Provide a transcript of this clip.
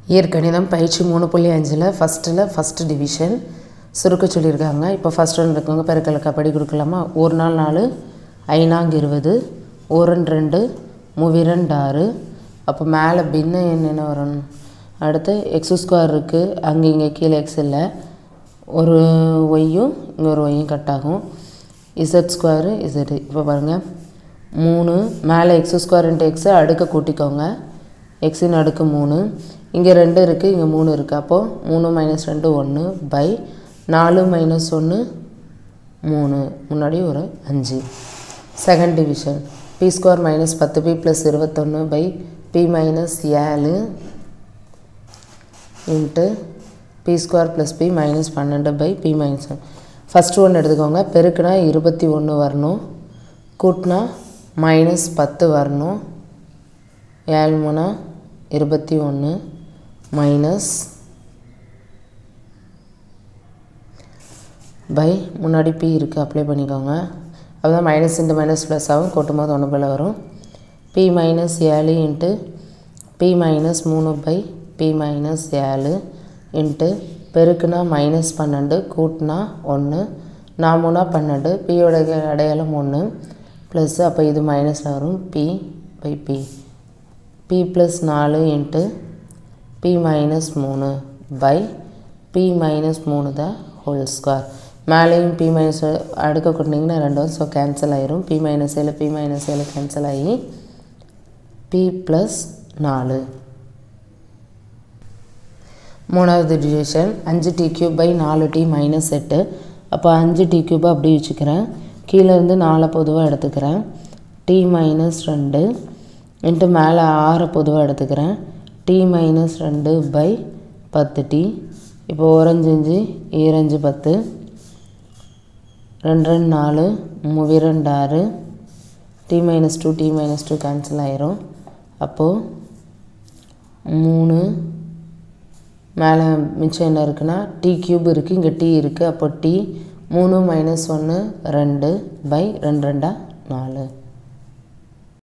இயற்கணிதம் பயிற்சி மூணு புள்ளி அஞ்சில் ஃபஸ்ட்டில் ஃபஸ்ட்டு டிவிஷன் சுருக்க சொல்லியிருக்காங்க இப்போ ஃபஸ்ட் ஒன்று இருக்கவங்க பெருக்கலுக்கு படி கொடுக்கலாமா ஒரு நாள் நாலு ஐநாங்க இருபது ஓரன் ரெண்டு மூவிரண்டு ஆறு அப்போ மேலே பின்ன என்னென்ன வரும் அடுத்து எக்ஸ் ஸ்கொயர் இருக்குது அங்கே இங்கே கீழே எக்ஸ் இல்லை ஒரு ஒய்யும் இங்கே ஒரு ஒய்யும் கட் ஆகும் இசட் ஸ்கொயரு இசட் இப்போ பாருங்கள் மூணு மேலே எக்ஸ் ஸ்கொயர் இன்ட்டு எக்ஸு அடுக்க கூட்டிக்கோங்க எக்ஸின் அடுக்கு மூணு இங்கே ரெண்டு இருக்குது இங்கே மூணு இருக்குது அப்போது மூணு மைனஸ் ரெண்டு ஒன்று பை நாலு மைனஸ் ஒன்று மூணு முன்னாடி ஒரு அஞ்சு second division P square minus பத்து பி ப்ளஸ் இருபத்தொன்று பை பி மைனஸ் ஏழு into P square plus P minus பன்னெண்டு பை பி மைனஸ் ஃபஸ்ட்டு ஒன்று எடுத்துக்கோங்க பெருக்குனா இருபத்தி ஒன்று வரணும் கூட்டினா மைனஸ் பத்து வரணும் ஏழு மூணா இருபத்தி ஒன்று மைனஸ் பை முன்னாடி பி இருக்குது அப்ளை பண்ணிக்கோங்க அப்போ தான் மைனஸ் இன்ட்டு மைனஸ் ப்ளஸ் ஆகும் கூட்டும் போது ஒன்று போல் வரும் பி மைனஸ் ஏழு இன்ட்டு பி மைனஸ் மூணு பை பி மைனஸ் ஏழு இன்ட்டு பெருக்குனா மைனஸ் பன்னெண்டு கூட்டினா ஒன்று நான் மூணா பன்னெண்டு பியோட அடையாளம் ஒன்று ப்ளஸ் அப்போ இது மைனஸில் வரும் P by P P plus நாலு இன்ட்டு பி மைனஸ் மூணு பை பி மைனஸ் மூணு த ஹோல் ஸ்கொயர் மேலேயும் பி மைனஸ் அடுக்க கொட்டிங்கன்னா ரெண்டு வரும் ஸோ கேன்சல் ஆயிரும் பி மைனஸ் ஏழு பி மைனஸ் ஏழு கேன்சல் ஆகி பி ப்ளஸ் நாலு மூணாவது டிவிஷன் அஞ்சு டி கியூப் பை நாலு டி மைனஸ் எட்டு அப்போ அஞ்சு டி கியூபை அப்படி வச்சுக்கிறேன் கீழே இருந்து நாலை பொதுவாக எடுத்துக்கிறேன் டி மைனஸ் ரெண்டு இன்ட்டு மேலே ஆறை பொதுவாக எடுத்துக்கிறேன் டி மைனஸ் ரெண்டு பை பத்து டி இப்போ ஓரஞ்சு அஞ்சு ஈரஞ்சு பத்து ரெண்டு ரெண்டு நாலு மூவி ரெண்டு ஆறு D minus two D minus two cancel ஆயிரும் அப்போது மூணு மேலே மிச்சம் என்ன இருக்குன்னா டி க்யூப் இருக்குது இங்கே டி இருக்குது அப்போ டி மூணு மைனஸ் ஒன்று ரெண்டு பை ரெண்டு ரெண்டா நாலு